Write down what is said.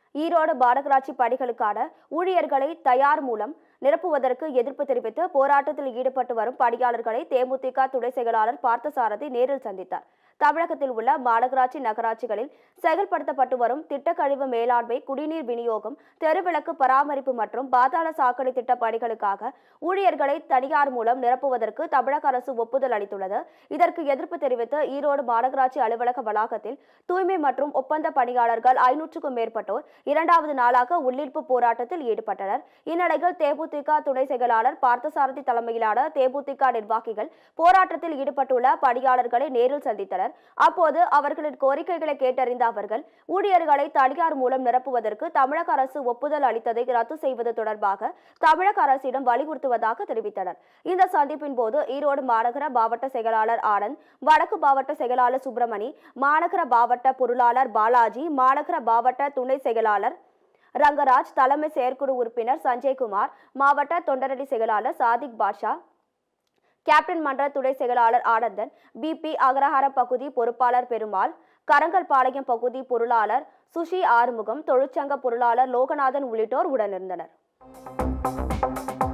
ஈரோடு மாநகராட்சி பணிகளுக்கான ஊழியர்களை தயார் மூலம் நிரப்புவதற்கு எதிர்ப்பு தெரிவித்து போராட்டத்தில் ஈடுபட்டு வரும் பணியாளர்களை தேமுதிக துணை செயலாளர் பார்த்தசாரதி நேரில் சந்தித்தார் தமிழகத்தில் உள்ள மாநகராட்சி நகராட்சிகளில் செயல்படுத்தப்பட்டு வரும் திட்ட கழிவு மேலாண்மை குடிநீர் விநியோகம் தெருவிளக்கு பராமரிப்பு மற்றும் பாதாள சாக்கடை திட்ட பணிகளுக்காக ஊழியர்களை தனியார் மூலம் நிரப்புவதற்கு தமிழக அரசு ஒப்புதல் அளித்துள்ளது இதற்கு எதிர்ப்பு தெரிவித்து ஈரோடு மாநகராட்சி அலுவலக வளாகத்தில் தூய்மை மற்றும் ஒப்பந்த பணியாளர்கள் ஐநூற்றுக்கும் மேற்பட்டோர் இரண்டாவது நாளாக உள்ளிருப்பு போராட்டத்தில் ஈடுபட்டனர் இந்நிலையில் தேமுதிக துணை செயலாளர் பார்த்தசாரதி தலைமையிலான தேமுதிக நிர்வாகிகள் போராட்டத்தில் ஈடுபட்டுள்ள பணியாளர்களை நேரில் சந்தித்தனர் அப்போது அவர்களின் கோரிக்கைகளை கேட்டறிந்த அவர்கள் ஊழியர்களை தனியார் மூலம் நிரப்புவதற்கு தமிழக அரசு ஒப்புதல் அளித்ததை ரத்து செய்வது தொடர்பாக தமிழக அரசிடம் வலியுறுத்துவதாக தெரிவித்தனர் இந்த சந்திப்பின் போது ஈரோடு மாநகர மாவட்ட செயலாளர் ஆனந்த் வடக்கு மாவட்ட செயலாளர் சுப்பிரமணி மாநகர மாவட்ட பொருளாளர் பாலாஜி மாநகர மாவட்ட துணை செயலாளர் ரங்கராஜ் தலைமை செயற்குழு உறுப்பினர் சஞ்சய்குமார் மாவட்ட தொண்டரடி செயலாளர் சாதிக் பாஷா கேப்டன் மன்ற துணை செயலாளர் ஆனந்தன் பிபி அகரஹாரம் பகுதி பொறுப்பாளர் பெருமாள் கரங்கல்பாளையம் பகுதி பொருளாளர் சுஷி ஆறுமுகம் தொழிற்சங்க பொருளாளர் லோகநாதன் உள்ளிட்டோர் உடனிருந்தனர்